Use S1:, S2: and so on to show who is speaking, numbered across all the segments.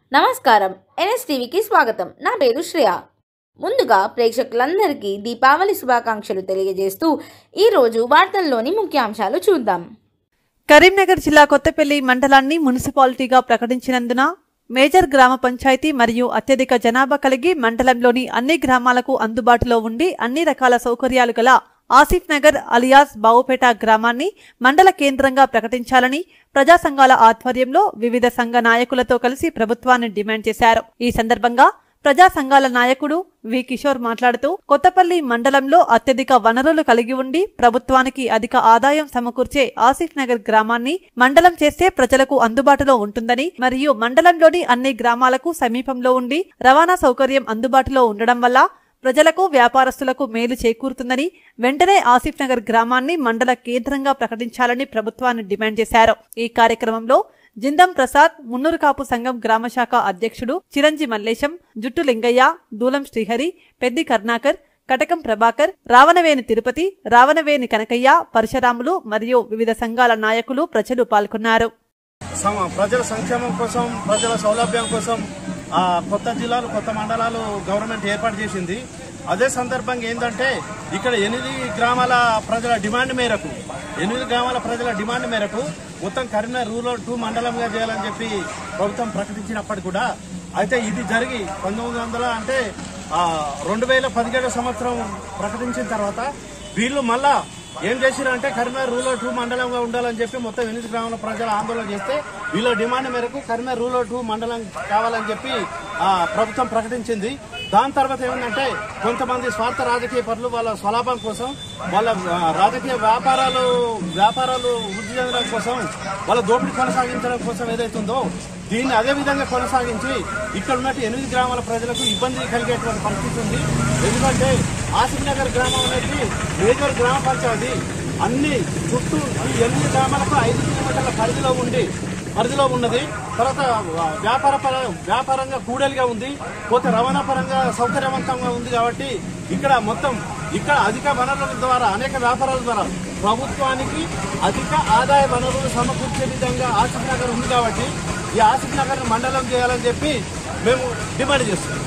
S1: నమస్కారం ఎన్ఎస్టీవీకి స్వాగతం నా పేరు శ్రేయ ముందుగా ప్రేక్షకులందరికీ దీపావళి శుభాకాంక్షలు తెలియజేస్తూ ఈరోజు వార్తల్లోని ముఖ్యాంశాలు చూద్దాం
S2: కరీంనగర్ జిల్లా కొత్తపల్లి మండలాన్ని మున్సిపాలిటీగా ప్రకటించినందున మేజర్ గ్రామ పంచాయతీ మరియు అత్యధిక జనాభా కలిగి మండలంలోని అన్ని గ్రామాలకు అందుబాటులో ఉండి అన్ని రకాల సౌకర్యాలు గల ఆసిఫ్ నగర్ అలియాస్ బావుపేట గ్రామాన్ని మండల కేంద్రంగా ప్రకటించాలని ప్రజా సంఘాల ఆధ్వర్యంలో వివిధ సంఘ నాయకులతో కలిసి ప్రభుత్వాన్ని డిమాండ్ చేశారు ఈ సందర్భంగా ప్రజా సంఘాల నాయకుడు వి కిషోర్ మాట్లాడుతూ కొత్తపల్లి మండలంలో అత్యధిక వనరులు కలిగి ఉండి ప్రభుత్వానికి అధిక ఆదాయం సమకూర్చే ఆసిఫ్ నగర్ గ్రామాన్ని మండలం చేస్తే ప్రజలకు అందుబాటులో ఉంటుందని మరియు మండలంలోని అన్ని గ్రామాలకు సమీపంలో ఉండి రవాణా సౌకర్యం అందుబాటులో ఉండడం వల్ల ప్రజలకు వ్యాపారస్తులకు మేలు చేకూరుతుందని వెంటనే ఆసిఫ్ నగర్ గ్రామాన్ని మండల కేంద్రంగా ప్రకటించాలని ప్రభుత్వాన్ని డిమాండ్ చేశారు ఈ కార్యక్రమంలో జిందం ప్రసాద్ మున్నూరు కాపు సంఘం గ్రామశాఖ అధ్యక్షుడు చిరంజి మల్లేశం జుట్టు లింగయ్య దూలం శ్రీహరి పెద్ది కర్ణాకర్ కటకం ప్రభాకర్ రావణవేని తిరుపతి రావణవేని కనకయ్య పరశురాములు మరియు వివిధ సంఘాల నాయకులు ప్రజలు పాల్గొన్నారు
S3: సమ- ప్రజల సంక్షేమం కోసం ప్రజల సౌలభ్యం కోసం ఆ, కొత్త జిల్లాలు కొత్త మండలాలు గవర్నమెంట్ ఏర్పాటు చేసింది అదే సందర్భంగా ఏంటంటే ఇక్కడ ఎనిమిది గ్రామాల ప్రజల డిమాండ్ మేరకు ఎనిమిది గ్రామాల ప్రజల డిమాండ్ మేరకు మొత్తం కరీంనగర్ రూరల్ టూ మండలంగా చేయాలని చెప్పి ప్రభుత్వం ప్రకటించినప్పటికీ కూడా అయితే ఇది జరిగి పంతొమ్మిది వందల అంటే ఆ, రెండు వేల పదిహేడు సంవత్సరం ప్రకటించిన తర్వాత వీళ్ళు మళ్ళా ఏం చేసిరంటే కరీంనగర్ రూరల్ టూ మండలంగా ఉండాలని చెప్పి మొత్తం ఎనిమిది గ్రామాల ప్రజలు ఆందోళన చేస్తే వీళ్ళ డిమాండ్ మేరకు కరీంనగర్ రూరల్ టూ మండలం కావాలని చెప్పి ఆ, ప్రభుత్వం ప్రకటించింది దాని తర్వాత ఏమిటంటే కొంతమంది స్వార్థ రాజకీయ పనులు వాళ్ళ స్వలాభం కోసం వాళ్ళ ఆ, రాజకీయ వ్యాపారాలు వ్యాపారాలు వృద్ధి చెందడం కోసం వాళ్ళ దోపిడీ కొనసాగించడం కోసం ఏదైతుందో దీన్ని అదే విధంగా కొనసాగించి ఇక్కడ ఉన్నట్టు ఎనిమిది గ్రామాల ప్రజలకు ఇబ్బంది కలిగేటువంటి పరిస్థితి ఉంది ఎందుకంటే ఆసిఫ్ నగర్ గ్రామం అనేది మేజర్ గ్రామ పంచాయతీ అన్ని చుట్టూ ఈ ఎనిమిది గ్రామాలకు ఐదు కిలోమీటర్ల పరిధిలో ఉండి పరిధిలో ఉన్నది తర్వాత వ్యాపార పర- వ్యాపారంగా కూడలిగా ఉంది పోతే రవాణా పరంగా సౌకర్యవంతంగా ఉంది కాబట్టి ఇక్కడ మొత్తం ఇక్కడ అధిక వనరుల ద్వారా అనేక వ్యాపారాల ద్వారా ప్రభుత్వానికి అధిక ఆదాయ వనరులు సమకూర్చే విధంగా ఆసిఫ్ నగర్ ఉంది కాబట్టి ఈ ఆసిఫ్ నగర్ మండలం చేయాలని చెప్పి మేము డిమాండ్ చేస్తున్నాం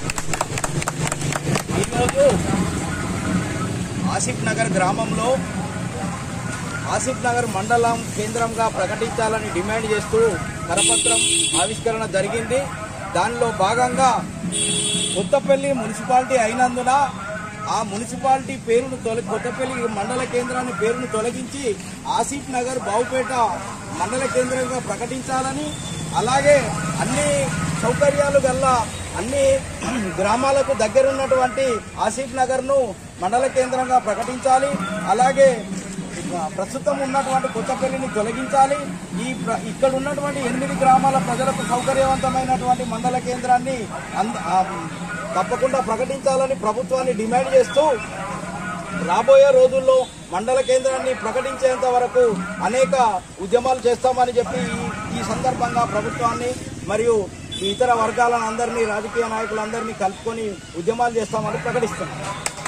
S4: ఈరోజు ఆసిఫ్ నగర్ గ్రామంలో ఆసిఫ్ నగర్ మండలం కేంద్రంగా ప్రకటించాలని డిమాండ్ చేస్తూ కరపత్రం ఆవిష్కరణ జరిగింది దానిలో భాగంగా కొత్తపల్లి మున్సిపాలిటీ అయినందున ఆ మున్సిపాలిటీ పేరును తొలగి కొత్తపల్లి మండల కేంద్రాన్ని పేరును తొలగించి ఆసిఫ్ నగర్ బావుపేట మండల కేంద్రంగా ప్రకటించాలని అలాగే అన్ని సౌకర్యాలు గల్ల అన్ని గ్రామాలకు దగ్గరున్నటువంటి ఆసిఫ్ నగర్ను మండల కేంద్రంగా ప్రకటించాలి అలాగే ప్రస్తుతం ఉన్నటువంటి కొత్తపల్లిని తొలగించాలి ఈ ప్ర- ఇక్కడ ఉన్నటువంటి ఎనిమిది గ్రామాల ప్రజలకు సౌకర్యవంతమైనటువంటి మండల కేంద్రాన్ని అంద- ఆ, తప్పకుండా ప్రకటించాలని ప్రభుత్వాన్ని డిమాండ్ చేస్తూ రాబోయే రోజుల్లో మండల కేంద్రాన్ని ప్రకటించేంత వరకు అనేక ఉద్యమాలు చేస్తామని చెప్పి ఈ- ఈ సందర్భంగా ప్రభుత్వాన్ని మరియు ఈ ఇతర వర్గాలను అందరినీ రాజకీయ నాయకులందరినీ కలుపుకొని ఉద్యమాలు చేస్తామని ప్రకటిస్తున్నాం